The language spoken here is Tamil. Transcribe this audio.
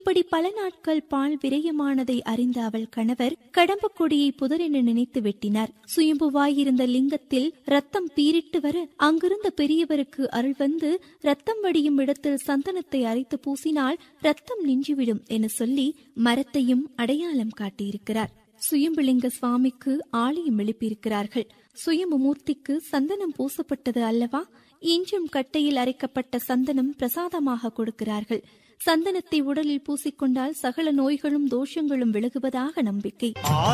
இப்படி பல நாட்கள் பால் விரயமானதை அறிந்த அவள் கணவர் கடம்பக் கொடியை புதரென நினைத்து வெட்டினார் சுயம்புவாயிருந்த லிங்கத்தில் ரத்தம் பீரிட்டு வர அங்கிருந்த பெரியவருக்கு அருள் வந்து ரத்தம் வடியும் இடத்தில் சந்தனத்தை அரைத்து பூசினால் ரத்தம் நின்றுவிடும் என சொல்லி மரத்தையும் அடையாளம் காட்டியிருக்கிறார் சுயம்புலிங்க சுவாமிக்கு ஆலயம் எழுப்பியிருக்கிறார்கள் சுயம்புமூர்த்திக்கு சந்தனம் பூசப்பட்டது அல்லவா இன்றும் கட்டையில் அரைக்கப்பட்ட சந்தனம் பிரசாதமாக கொடுக்கிறார்கள் சந்தனத்தை உடலில் பூசிக்கொண்டால் சகல நோய்களும் தோஷங்களும் விலகுவதாக நம்பிக்கை